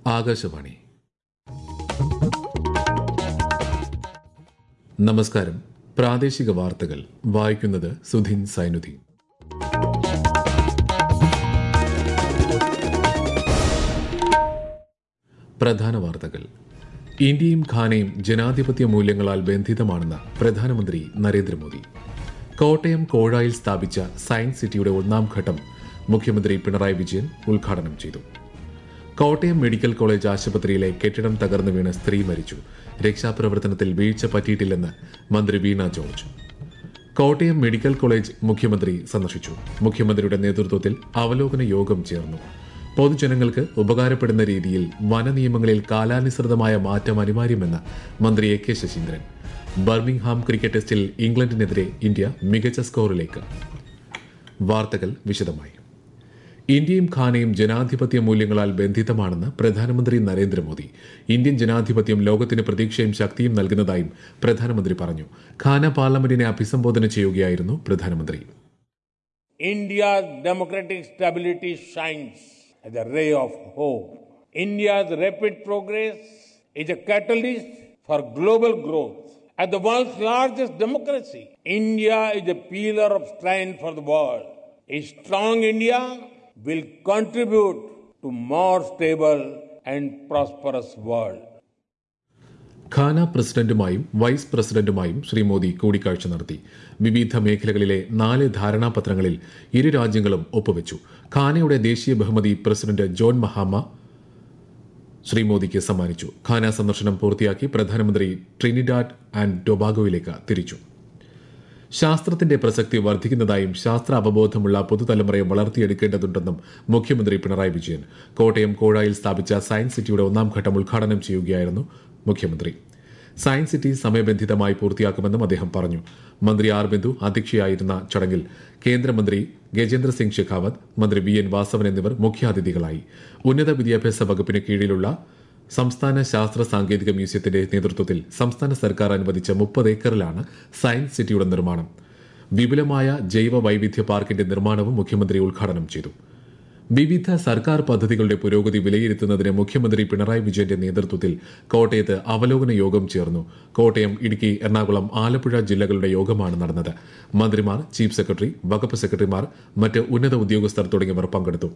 ആകാശവാണി നമസ്കാരം പ്രാദേശിക വാർത്തകൾ വായിക്കുന്നത് സുധിൻ സൈനുദ്ദീൻ പ്രധാന വാർത്തകൾ ഇന്ത്യയും ഖാനയും ജനാധിപത്യ മൂല്യങ്ങളാൽ ബന്ധിതമാണെന്ന് പ്രധാനമന്ത്രി നരേന്ദ്രമോദി കോട്ടയം കോഴായിൽ സ്ഥാപിച്ച സയൻസ് സിറ്റിയുടെ ഒന്നാം ഘട്ടം മുഖ്യമന്ത്രി പിണറായി വിജയൻ ഉദ്ഘാടനം ചെയ്തു കോട്ടയം മെഡിക്കൽ കോളേജ് ആശുപത്രിയിലെ കെട്ടിടം തകർന്നു വീണ് സ്ത്രീ മരിച്ചു രക്ഷാപ്രവർത്തനത്തിൽ വീഴ്ച പറ്റിയിട്ടില്ലെന്ന് മന്ത്രി വീണ ജോർജ് കോട്ടയം മെഡിക്കൽ കോളേജ് മുഖ്യമന്ത്രി സന്ദർശിച്ചു മുഖ്യമന്ത്രിയുടെ നേതൃത്വത്തിൽ അവലോകന യോഗം ചേർന്നു പൊതുജനങ്ങൾക്ക് ഉപകാരപ്പെടുന്ന രീതിയിൽ വനനിയമങ്ങളിൽ കാലാനുസൃതമായ മാറ്റം അനിവാര്യമെന്ന് മന്ത്രി A K Saseendran Birmingham cricket ടെസ്റ്റിൽ ഇംഗ്ലണ്ടിനെതിരെ ഇന്ത്യ മികച്ച സ്കോറിലേക്ക് വാർത്തകൾ വിശദമായി ഇന്ത്യയും ഖാനയും ജനാധിപത്യ മൂല്യങ്ങളാൽ ബന്ധിതമാണെന്ന് പ്രധാനമന്ത്രി നരേന്ദ്രമോദി ഇന്ത്യൻ ജനാധിപത്യം ലോകത്തിന് പ്രതീക്ഷയും ശക്തിയും നൽകുന്നതായും പ്രധാനമന്ത്രി പറഞ്ഞു ഖാന പാർലമെന്റിനെ അഭിസംബോധന ചെയ്യുകയായിരുന്നു പ്രധാനമന്ത്രി India's democratic stability shines as a ray of hope. India's rapid progress is a catalyst for global growth. As the world's largest democracy, India is a pillar of strength for the world. A strong India will contribute to more stable and prosperous world. Ghana പ്രസിഡന്റുമായും vice പ്രസിഡന്റുമായും ശ്രീ മോദി കൂടിക്കാഴ്ച നടത്തി വിവിധ മേഖലകളിലെ നാല് ധാരണാപത്രങ്ങളിൽ ഇരു രാജ്യങ്ങളും ഒപ്പുവെച്ചു ഖാനയുടെ ദേശീയ ബഹുമതി പ്രസിഡന്റ് ജോൺ മഹാമ ശ്രീ മോദിക്ക് സമ്മാനിച്ചു ഖാന സന്ദർശനം പൂർത്തിയാക്കി പ്രധാനമന്ത്രി ട്രിനിഡാഡ് ആൻഡ് ടൊബാഗോയിലേക്ക് തിരിച്ചു ശാസ്ത്രത്തിന്റെ പ്രസക്തി വർദ്ധിക്കുന്നതായും ശാസ്ത്ര അവബോധമുള്ള പുതുതലമുറയെ വളർത്തിയെടുക്കേണ്ടതുണ്ടെന്നും മുഖ്യമന്ത്രി പിണറായി വിജയൻ കോട്ടയം കോഴായിൽ സ്ഥാപിച്ച സയൻസ് സിറ്റിയുടെ ഒന്നാം ഘട്ടം ഉദ്ഘാടനം ചെയ്യുകയായിരുന്നു മുഖ്യമന്ത്രി സയൻസ് സിറ്റി സമയബന്ധിതമായി പൂർത്തിയാക്കുമെന്നും അദ്ദേഹം പറഞ്ഞു മന്ത്രി ആർ ബിന്ദു അധ്യക്ഷയായിരുന്ന ചടങ്ങിൽ കേന്ദ്രമന്ത്രി ഗജേന്ദ്ര സിംഗ് ഷെഖാവത്ത് മന്ത്രി വി എൻ വാസവൻ എന്നിവർ മുഖ്യാതിഥികളായി ഉന്നത വിദ്യാഭ്യാസ വകുപ്പിന് കീഴിലുള്ള സംസ്ഥാന ശാസ്ത്ര സാങ്കേതിക മ്യൂസിയത്തിന്റെ നേതൃത്വത്തിൽ സംസ്ഥാന സർക്കാർ അനുവദിച്ച മുപ്പത് ഏക്കറിലാണ് സയൻസ് സിറ്റിയുടെ നിർമ്മാണം വിപുലമായ ജൈവ വൈവിധ്യ പാർക്കിന്റെ നിർമ്മാണവും മുഖ്യമന്ത്രി ഉദ്ഘാടനം ചെയ്തു വിവിധ സർക്കാർ പദ്ധതികളുടെ പുരോഗതി വിലയിരുത്തുന്നതിന് മുഖ്യമന്ത്രി പിണറായി വിജയന്റെ നേതൃത്വത്തിൽ കോട്ടയത്ത് അവലോകന യോഗം ചേർന്നു കോട്ടയം ഇടുക്കി എറണാകുളം ആലപ്പുഴ ജില്ലകളുടെ യോഗമാണ് നടന്നത് മന്ത്രിമാർ ചീഫ് സെക്രട്ടറി വകുപ്പ് സെക്രട്ടറിമാർ മറ്റ് ഉന്നത ഉദ്യോഗസ്ഥർ തുടങ്ങിയവർ പങ്കെടുത്തു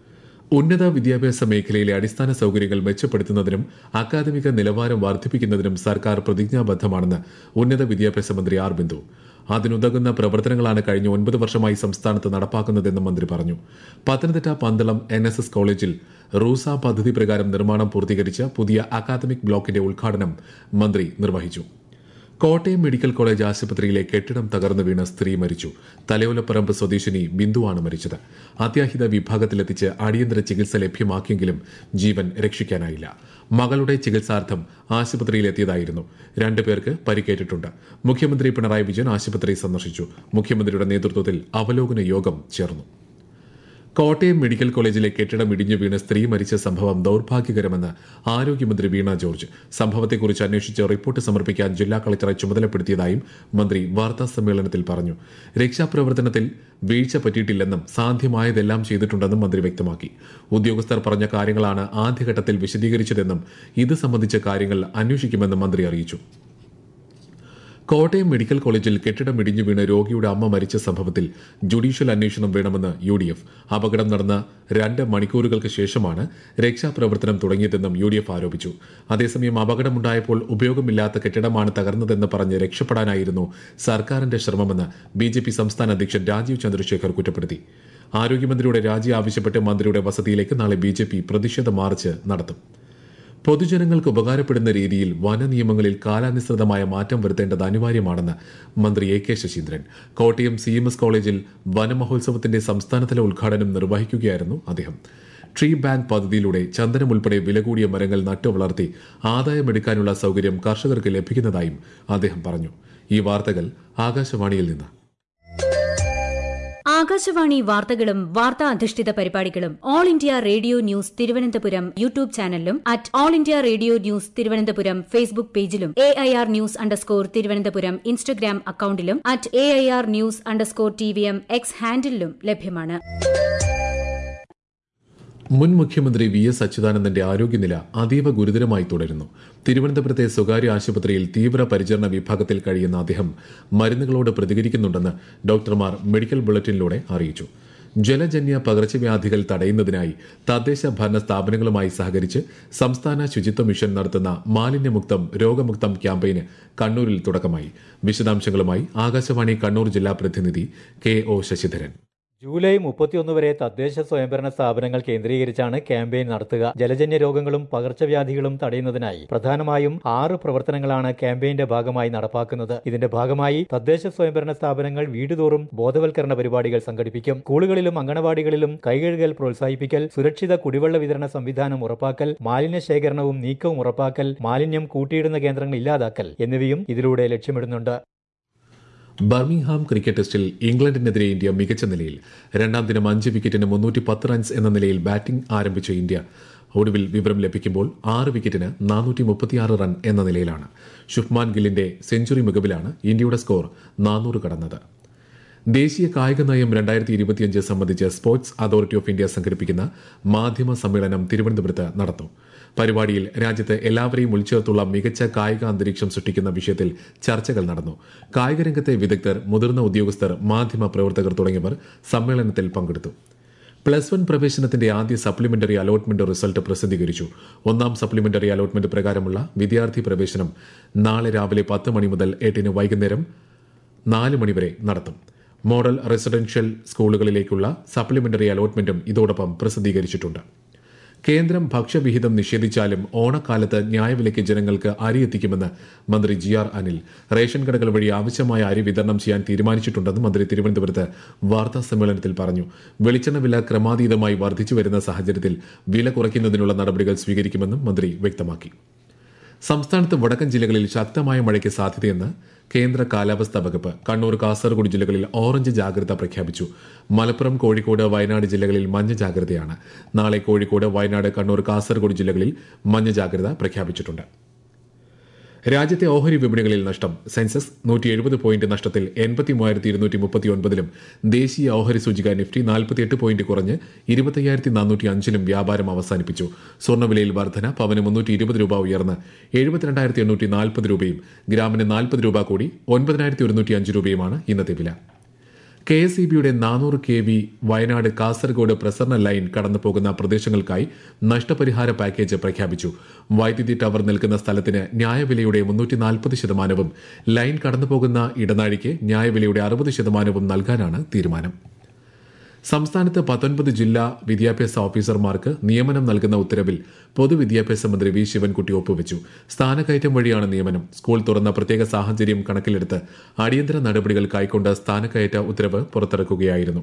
ഉന്നത വിദ്യാഭ്യാസ മേഖലയിലെ അടിസ്ഥാന സൌകര്യങ്ങൾ മെച്ചപ്പെടുത്തുന്നതിനും അക്കാദമിക നിലവാരം വർദ്ധിപ്പിക്കുന്നതിനും സർക്കാർ പ്രതിജ്ഞാബദ്ധമാണെന്ന് ഉന്നത വിദ്യാഭ്യാസ മന്ത്രി ആർ ബിന്ദു അതിനുതകുന്ന പ്രവർത്തനങ്ങളാണ് കഴിഞ്ഞ ഒൻപത് വർഷമായി സംസ്ഥാനത്ത് നടപ്പാക്കുന്നതെന്ന് മന്ത്രി പറഞ്ഞു Pathanamthitta Pandalam N S S കോളേജിൽ റൂസ പദ്ധതി പ്രകാരം നിർമ്മാണം പൂർത്തീകരിച്ച പുതിയ അക്കാദമിക് ബ്ലോക്കിന്റെ ഉദ്ഘാടനം മന്ത്രി നിർവഹിച്ചു കോട്ടയം മെഡിക്കൽ കോളേജ് ആശുപത്രിയിലെ കെട്ടിടം തകർന്നു വീണ സ്ത്രീ മരിച്ചു തലയോലപ്പറമ്പ് സ്വദേശിനി ബിന്ദുവാണ് മരിച്ചത് അത്യാഹിത വിഭാഗത്തിലെത്തിച്ച് അടിയന്തര ചികിത്സ ലഭ്യമാക്കിയെങ്കിലും ജീവൻ രക്ഷിക്കാനായില്ല മകളുടെ ചികിത്സാർത്ഥം ആശുപത്രിയിലെത്തിയതായിരുന്നു രണ്ടുപേർക്ക് പരിക്കേറ്റിട്ടുണ്ട് മുഖ്യമന്ത്രി പിണറായി വിജയൻ ആശുപത്രി സന്ദർശിച്ചു മുഖ്യമന്ത്രിയുടെ നേതൃത്വത്തിൽ അവലോകന യോഗം ചേർന്നു കോട്ടയം മെഡിക്കൽ കോളേജിലെ കെട്ടിടം ഇടിഞ്ഞു വീണ് സ്ത്രീ മരിച്ച സംഭവം ദൌർഭാഗ്യകരമെന്ന് ആരോഗ്യമന്ത്രി വീണ ജോർജ് സംഭവത്തെക്കുറിച്ച് അന്വേഷിച്ച് റിപ്പോർട്ട് സമർപ്പിക്കാൻ ജില്ലാ കളക്ടറെ ചുമതലപ്പെടുത്തിയതായും മന്ത്രി വാർത്താ സമ്മേളനത്തിൽ പറഞ്ഞു രക്ഷാപ്രവർത്തനത്തിൽ വീഴ്ച പറ്റിയിട്ടില്ലെന്നും സാധ്യമായതെല്ലാം ചെയ്തിട്ടുണ്ടെന്നും മന്ത്രി വ്യക്തമാക്കി ഉദ്യോഗസ്ഥർ പറഞ്ഞ കാര്യങ്ങളാണ് ആദ്യഘട്ടത്തിൽ വിശദീകരിച്ചതെന്നും ഇത് സംബന്ധിച്ച കാര്യങ്ങൾ അന്വേഷിക്കുമെന്നും മന്ത്രി അറിയിച്ചു കോട്ടയം മെഡിക്കൽ കോളേജിൽ കെട്ടിടം ഇടിഞ്ഞു വീണ് രോഗിയുടെ അമ്മ മരിച്ച സംഭവത്തിൽ ജുഡീഷ്യൽ അന്വേഷണം വേണമെന്ന് യു ഡി എഫ് അപകടം നടന്ന രണ്ട് മണിക്കൂറുകൾക്ക് ശേഷമാണ് രക്ഷാപ്രവർത്തനം തുടങ്ങിയതെന്നും യു ഡി എഫ് ആരോപിച്ചു അതേസമയം അപകടമുണ്ടായപ്പോൾ ഉപയോഗമില്ലാത്ത കെട്ടിടമാണ് തകർന്നതെന്ന് പറഞ്ഞ് രക്ഷപ്പെടാനായിരുന്നു സർക്കാരിന്റെ ശ്രമമെന്ന് ബി ജെ പി സംസ്ഥാന അധ്യക്ഷൻ രാജീവ് ചന്ദ്രശേഖർ കുറ്റപ്പെടുത്തി ആരോഗ്യമന്ത്രിയുടെ രാജി ആവശ്യപ്പെട്ട് മന്ത്രിയുടെ വസതിയിലേക്ക് നാളെ ബി ജെ പി പ്രതിഷേധ മാർച്ച് നടത്തും പൊതുജനങ്ങൾക്ക് ഉപകാരപ്പെടുന്ന രീതിയിൽ വനനിയമങ്ങളിൽ കാലാനുസൃതമായ മാറ്റം വരുത്തേണ്ടത് അനിവാര്യമാണെന്ന് മന്ത്രി A K Saseendran Kottayam C M S കോളേജിൽ വനമഹോത്സവത്തിന്റെ സംസ്ഥാനതല ഉദ്ഘാടനം നിർവഹിക്കുകയായിരുന്നു അദ്ദേഹം ട്രീ ബാങ്ക് പദ്ധതിയിലൂടെ ചന്ദനം ഉൾപ്പെടെ വില കൂടിയ മരങ്ങൾ നട്ടുവളർത്തി ആദായമെടുക്കാനുള്ള സൌകര്യം കർഷകർക്ക് ലഭിക്കുന്നതായും അദ്ദേഹം പറഞ്ഞു ഈ വാർത്തകൾ ആകാശവാണിയിൽ നിന്ന് ആകാശവാണി വാർത്തകളും വാർത്താ അധിഷ്ഠിത പരിപാടികളും all India radio news Thiruvananthapuram YouTube ചാനലിലും at all India radio news Thiruvananthapuram Facebook പേജിലും A I R news underscore Thiruvananthapuram Instagram അക്കൌണ്ടിലും at A I R news underscore T V M X ഹാൻഡിലും ലഭ്യമാണ് മുൻ മുഖ്യമന്ത്രി വി എസ് അച്യുതാനന്ദന്റെ ആരോഗ്യനില അതീവ ഗുരുതരമായി തുടരുന്നു തിരുവനന്തപുരത്തെ സ്വകാര്യ ആശുപത്രിയിൽ തീവ്ര പരിചരണ വിഭാഗത്തിൽ കഴിയുന്ന അദ്ദേഹം മരുന്നുകളോട് പ്രതികരിക്കുന്നുണ്ടെന്ന് ഡോക്ടർമാർ മെഡിക്കൽ ബുള്ളറ്റിനിലൂടെ അറിയിച്ചു ജലജന്യ പകർച്ചവ്യാധികൾ തടയുന്നതിനായി തദ്ദേശ ഭരണ സ്ഥാപനങ്ങളുമായി സഹകരിച്ച് സംസ്ഥാന ശുചിത്വ മിഷൻ നടത്തുന്ന മാലിന്യമുക്തം രോഗമുക്തം ക്യാമ്പയിന് കണ്ണൂരിൽ തുടക്കമായി വിശദാംശങ്ങളുമായി ആകാശവാണി കണ്ണൂർ ജില്ലാ പ്രതിനിധി കെ ഒ ശശിധരൻ ജൂലൈ മുപ്പത്തിയൊന്ന് വരെ തദ്ദേശ സ്വയംഭരണ സ്ഥാപനങ്ങൾ കേന്ദ്രീകരിച്ചാണ് ക്യാമ്പയിൻ നടത്തുക ജലജന്യ രോഗങ്ങളും പകർച്ചവ്യാധികളും തടയുന്നതിനായി പ്രധാനമായും ആറ് പ്രവർത്തനങ്ങളാണ് ക്യാമ്പയിന്റെ ഭാഗമായി നടപ്പാക്കുന്നത് ഇതിന്റെ ഭാഗമായി തദ്ദേശ സ്വയംഭരണ സ്ഥാപനങ്ങൾ വീടുതോറും ബോധവൽക്കരണ പരിപാടികൾ സംഘടിപ്പിക്കും സ്കൂളുകളിലും അങ്കണവാടികളിലും കൈകഴുകൽ പ്രോത്സാഹിപ്പിക്കൽ സുരക്ഷിത കുടിവെള്ള വിതരണ സംവിധാനം ഉറപ്പാക്കൽ മാലിന്യ ശേഖരണവും നീക്കവും ഉറപ്പാക്കൽ മാലിന്യം കൂട്ടിയിടുന്ന കേന്ദ്രങ്ങൾ ഇല്ലാതാക്കൽ എന്നിവയും ഇതിലൂടെ ലക്ഷ്യമിടുന്നുണ്ട് ബർമിംഗ്ഹാം ക്രിക്കറ്റ് ടെസ്റ്റിൽ ഇംഗ്ലണ്ടിനെതിരെ ഇന്ത്യ മികച്ച നിലയിൽ രണ്ടാം ദിനം അഞ്ച് വിക്കറ്റിന് മുന്നൂറ്റി പത്ത് റൺസ് എന്ന നിലയിൽ ബാറ്റിംഗ് ആരംഭിച്ച ഇന്ത്യ ഒടുവിൽ വിവരം ലഭിക്കുമ്പോൾ ആറ് വിക്കറ്റിന് നാനൂറ്റി മുപ്പത്തിയാറ് റൺ എന്ന നിലയിലാണ് ശുഭ്മാൻ ഗില്ലിന്റെ സെഞ്ചുറി മികവിലാണ് ഇന്ത്യയുടെ സ്കോർ നാനൂറ് കടന്നത് ദേശീയ കായിക നയം രണ്ടായിരത്തി ഇരുപത്തിയഞ്ച് സംബന്ധിച്ച് സ്പോർട്സ് അതോറിറ്റി ഓഫ് ഇന്ത്യ സംഘടിപ്പിക്കുന്ന മാധ്യമ സമ്മേളനം തിരുവനന്തപുരത്ത് നടത്തും പരിപാടിയിൽ രാജ്യത്ത് എല്ലാവരെയും ഉൾച്ചേർത്തുള്ള മികച്ച കായിക അന്തരീക്ഷം സൃഷ്ടിക്കുന്ന വിഷയത്തിൽ ചർച്ചകൾ നടന്നു കായിക രംഗത്തെ വിദഗ്ധർ മുതിർന്ന ഉദ്യോഗസ്ഥർ മാധ്യമ പ്രവർത്തകർ തുടങ്ങിയവർ സമ്മേളനത്തിൽ പങ്കെടുത്തു പ്ലസ് വൺ പ്രവേശനത്തിന്റെ ആദ്യ സപ്ലിമെന്ററി അലോട്ട്മെന്റ് റിസൾട്ട് പ്രസിദ്ധീകരിച്ചു ഒന്നാം സപ്ലിമെന്ററി അലോട്ട്മെന്റ് പ്രകാരമുള്ള വിദ്യാർത്ഥി പ്രവേശനം നാളെ രാവിലെ പത്ത് മണി മുതൽ എട്ടിന് വൈകുന്നേരം നാല് മണിവരെ നടത്തും മോഡൽ റെസിഡൻഷ്യൽ സ്കൂളുകളിലേക്കുള്ള സപ്ലിമെന്ററി അലോട്ട്മെന്റും ഇതോടൊപ്പം പ്രസിദ്ധീകരിച്ചിട്ടുണ്ട് കേന്ദ്രം ഭക്ഷ്യവിഹിതം നിഷേധിച്ചാലും ഓണക്കാലത്ത് ന്യായവിലയ്ക്ക് ജനങ്ങൾക്ക് അരി എത്തിക്കുമെന്ന് മന്ത്രി ജി ആർ അനിൽ റേഷൻ കടകൾ വഴി ആവശ്യമായ അരി വിതരണം ചെയ്യാൻ തീരുമാനിച്ചിട്ടുണ്ടെന്ന് മന്ത്രി തിരുവനന്തപുരത്ത് വാർത്താ സമ്മേളനത്തിൽ പറഞ്ഞു വെളിച്ചെണ്ണ വില ക്രമാതീതമായി വർദ്ധിച്ചു വരുന്ന സാഹചര്യത്തിൽ വില കുറയ്ക്കുന്നതിനുള്ള നടപടികൾ സ്വീകരിക്കുമെന്നും മന്ത്രി വ്യക്തമാക്കി സംസ്ഥാനത്ത് വടക്കൻ ജില്ലകളിൽ ശക്തമായ മഴയ്ക്ക് സാധ്യതയെന്ന് കേന്ദ്ര കാലാവസ്ഥാ വകുപ്പ് കണ്ണൂർ കാസർഗോഡ് ജില്ലകളിൽ ഓറഞ്ച് ജാഗ്രത പ്രഖ്യാപിച്ചു മലപ്പുറം കോഴിക്കോട് വയനാട് ജില്ലകളിൽ മഞ്ഞ ജാഗ്രതയാണ് നാളെ കോഴിക്കോട് വയനാട് കണ്ണൂർ കാസർഗോഡ് ജില്ലകളിൽ മഞ്ഞ ജാഗ്രത പ്രഖ്യാപിച്ചിട്ടുണ്ട് രാജ്യത്തെ ഓഹരി വിപണികളിൽ നഷ്ടം സെൻസസ് നൂറ്റി എഴുപത് പോയിന്റ് നഷ്ടത്തിൽ എൺപത്തി മൂവായിരത്തി ഇരുന്നൂറ്റി മുപ്പത്തി ഒൻപതിലും ദേശീയ ഓഹരി സൂചിക നിഫ്റ്റി നാൽപ്പത്തിയെട്ട് പോയിന്റ് കുറഞ്ഞ് ഇരുപത്തയ്യായിരത്തി നാനൂറ്റി അഞ്ചിലും വ്യാപാരം അവസാനിപ്പിച്ചു സ്വർണ്ണവിലയിൽ വർധന പവന് മുന്നൂറ്റി ഇരുപത് രൂപ ഉയർന്ന് എഴുപത്തിരണ്ടായിരത്തി എണ്ണൂറ്റി നാൽപ്പത് രൂപയും ഗ്രാമിന് നാൽപ്പത് രൂപ കൂടി ഒൻപതിനായിരത്തി ഒരുന്നൂറ്റി അഞ്ച് രൂപയുമാണ് ഇന്നത്തെ വില കെ എസ് ഇ ബിയുടെ നാനൂറ് കെ വി വയനാട് കാസർഗോഡ് പ്രസരണ ലൈൻ കടന്നു പോകുന്ന പ്രദേശങ്ങൾക്കായി നഷ്ടപരിഹാര പാക്കേജ് പ്രഖ്യാപിച്ചു വൈദ്യുതി ടവർ നിൽക്കുന്ന സ്ഥലത്തിന് ന്യായവിലയുടെ മുന്നൂറ്റി നാൽപ്പത് ശതമാനവും ലൈൻ കടന്നുപോകുന്ന ഇടനാഴിക്ക് ന്യായവിലയുടെ അറുപത് ശതമാനവും നൽകാനാണ് തീരുമാനം സംസ്ഥാനത്ത് പത്തൊൻപത് ജില്ലാ വിദ്യാഭ്യാസ ഓഫീസർമാർക്ക് നിയമനം നൽകുന്ന ഉത്തരവിൽ പൊതുവിദ്യാഭ്യാസ മന്ത്രി വി ശിവൻകുട്ടി ഒപ്പുവെച്ചു സ്ഥാനക്കയറ്റം വഴിയാണ് നിയമനം സ്കൂൾ തുറന്ന പ്രത്യേക സാഹചര്യം കണക്കിലെടുത്ത് അടിയന്തര നടപടികൾ കൈക്കൊണ്ട സ്ഥാനക്കയറ്റ ഉത്തരവ് പുറത്തിറക്കുകയായിരുന്നു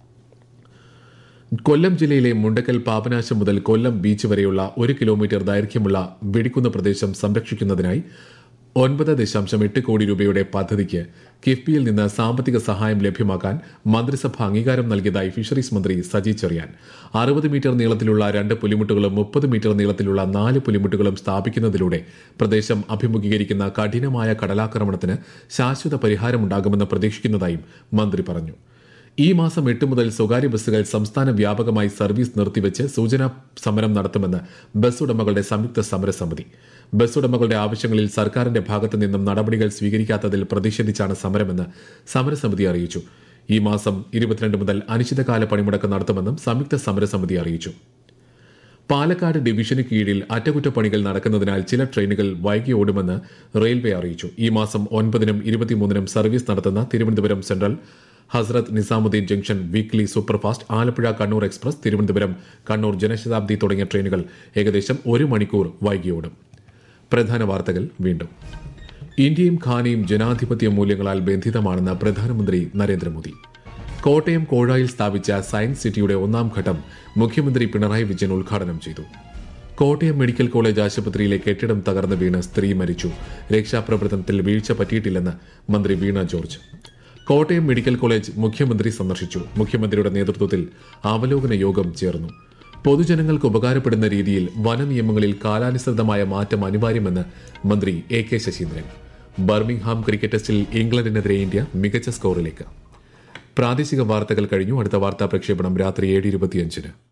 കൊല്ലം ജില്ലയിലെ മുണ്ടക്കൽ പാപനാശം മുതൽ കൊല്ലം ബീച്ച് വരെയുള്ള ഒരു കിലോമീറ്റർ ദൈർഘ്യമുള്ള വെടിക്കുന്ന പ്രദേശം സംരക്ഷിക്കുന്നതിനായി ഒൻപത് ദശാംശം എട്ട് കോടി രൂപയുടെ പദ്ധതിക്ക് കിഫ്ബിയിൽ നിന്ന് സാമ്പത്തിക സഹായം ലഭ്യമാക്കാൻ മന്ത്രിസഭ അംഗീകാരം നൽകിയതായി ഫിഷറീസ് മന്ത്രി സജി ചെറിയാൻ അറുപത് മീറ്റർ നീളത്തിലുള്ള രണ്ട് പുലിമുട്ടുകളും മുപ്പത് മീറ്റർ നീളത്തിലുള്ള നാല് പുലിമുട്ടുകളും സ്ഥാപിക്കുന്നതിലൂടെ പ്രദേശം അഭിമുഖീകരിക്കുന്ന കഠിനമായ കടലാക്രമണത്തിന് ശാശ്വത പരിഹാരമുണ്ടാകുമെന്ന് പ്രതീക്ഷിക്കുന്നതായും മന്ത്രി പറഞ്ഞു ഈ മാസം എട്ട് മുതൽ സ്വകാര്യ ബസ്സുകൾ സംസ്ഥാന വ്യാപകമായി സർവീസ് നിർത്തിവെച്ച് സൂചനാ സമരം നടത്തുമെന്ന് ബസ് ഉടമകളുടെ സംയുക്ത സമരസമിതി ബസ് ഉടമകളുടെ ആവശ്യങ്ങളിൽ സർക്കാരിന്റെ ഭാഗത്തു നിന്നും നടപടികൾ സ്വീകരിക്കാത്തതിൽ പ്രതിഷേധിച്ചാണ് സമരമെന്ന് സമരസമിതി അറിയിച്ചു ഈ മാസം ഇരുപത്തിരണ്ട് മുതൽ അനിശ്ചിതകാല പണിമുടക്ക് നടത്തുമെന്നും സംയുക്ത സമരസമിതി അറിയിച്ചു പാലക്കാട് ഡിവിഷന് കീഴിൽ അറ്റകുറ്റപ്പണികൾ നടക്കുന്നതിനാൽ ചില ട്രെയിനുകൾ വൈകി ഓടുമെന്ന് റെയിൽവേ അറിയിച്ചു ഈ മാസം ഒൻപതിനും ഇരുപത്തിമൂന്നിനും സർവീസ് നടത്തുന്ന Thiruvananthapuram central Hazrat Nizamuddin junction weekly superfast Alappuzha Kannur express Thiruvananthapuram Kannur Janshatabdi തുടങ്ങിയ ട്രെയിനുകൾ ഏകദേശം ഒരു മണിക്കൂർ വൈകിയോടും പ്രധാന വാർത്തകൾ വീണ്ടും ഇന്ത്യയും ഖാനയും ജനാധിപത്യ മൂല്യങ്ങളാൽ ബന്ധിതമാണെന്ന് പ്രധാനമന്ത്രി നരേന്ദ്രമോദി കോട്ടയം കോഴായിൽ സ്ഥാപിച്ച സയൻസ് സിറ്റിയുടെ ഒന്നാം ഘട്ടം മുഖ്യമന്ത്രി പിണറായി വിജയൻ ഉദ്ഘാടനം ചെയ്തു കോട്ടയം മെഡിക്കൽ കോളേജ് ആശുപത്രിയിലെ കെട്ടിടം തകർന്ന് വീണ് സ്ത്രീ മരിച്ചു രക്ഷാപ്രവർത്തനത്തിൽ വീഴ്ച പറ്റിയിട്ടില്ലെന്ന് മന്ത്രി വീണ ജോർജ് കോട്ടയം മെഡിക്കൽ കോളേജ് മുഖ്യമന്ത്രി സന്ദർശിച്ചു മുഖ്യമന്ത്രിയുടെ നേതൃത്വത്തിൽ അവലോകന യോഗം ചേർന്നു പൊതുജനങ്ങൾക്ക് ഉപകാരപ്പെടുന്ന രീതിയിൽ വനനിയമങ്ങളിൽ കാലാനുസൃതമായ മാറ്റം അനിവാര്യമെന്ന് മന്ത്രി A K Saseendran Birmingham cricket ടെസ്റ്റിൽ ഇംഗ്ലണ്ടിനെതിരെ ഇന്ത്യ മികച്ച സ്കോറിലേക്ക് പ്രാദേശിക വാർത്തകൾ കഴിഞ്ഞു അടുത്ത വാർത്താ പ്രക്ഷേപണം രാത്രി ഏഴ് ഇരുപത്തിയഞ്ചിന്